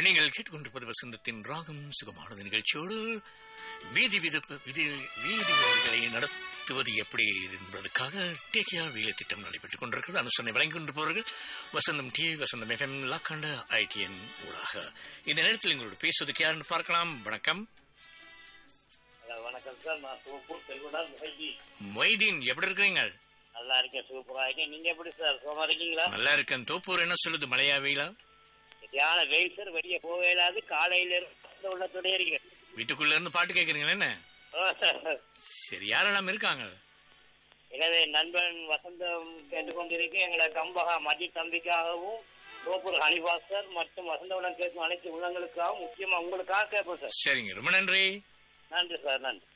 நீங்கள் கேட்டுக்கொண்டிருப்பது வசந்தத்தின் ராகம் சுகமானது நிகழ்ச்சியோடு வீதி விதப்பு விதி வீதி விதிகளை நடத்துவது எப்படி என்பதற்காக டேக்கியார் வேலை திட்டம் நடைபெற்றுக் கொண்டிருக்கிறது அனுசரணை வழங்கிக் கொண்டிருப்பவர்கள் வசந்தம் டிவி வசந்தம் எஃப்எம் லாக்காண்ட ஐடிஎன் ஊடாக இந்த நேரத்தில் எங்களோட பேசுவதற்கு யாருன்னு பார்க்கலாம் வணக்கம் ஹலோ வணக்கம் சார் நான் சூப்பர் செல்வனார் முகைஜி மொய்தீன் எப்படி இருக்கிறீங்க நல்லா இருக்கேன் சூப்பரா இருக்கேன் நீங்க எப்படி சார் சுகமா இருக்கீங்களா நல்லா இருக்கேன் தோப்பூர் என்ன சொல்லுது மழையா வெயிலா சரியான வெயில் சார் வெளியே போக இயலாது காலையில இருந்து உள்ளத்தோடய இருக்கேன் வீட்டுக்குள்ள இருந்து பாட்டு கேட்குறீங்களா என்ன சரி யாரெல்லாம் இருக்காங்க எனவே நண்பன் வசந்தம் கேட்டுக்கொண்டிருக்கேன் எங்களை கம்பகா மதி தம்பிக்காகவும் சோப்பூர் ஹனிபாஸ் மற்றும் வசந்தவுடன் கேட்கும் அனைத்து உள்ளங்களுக்காகவும் முக்கியமா உங்களுக்காக கேட்போம் சார் சரிங்க ரொம்ப நன்றி நன்றி சார் நன்றி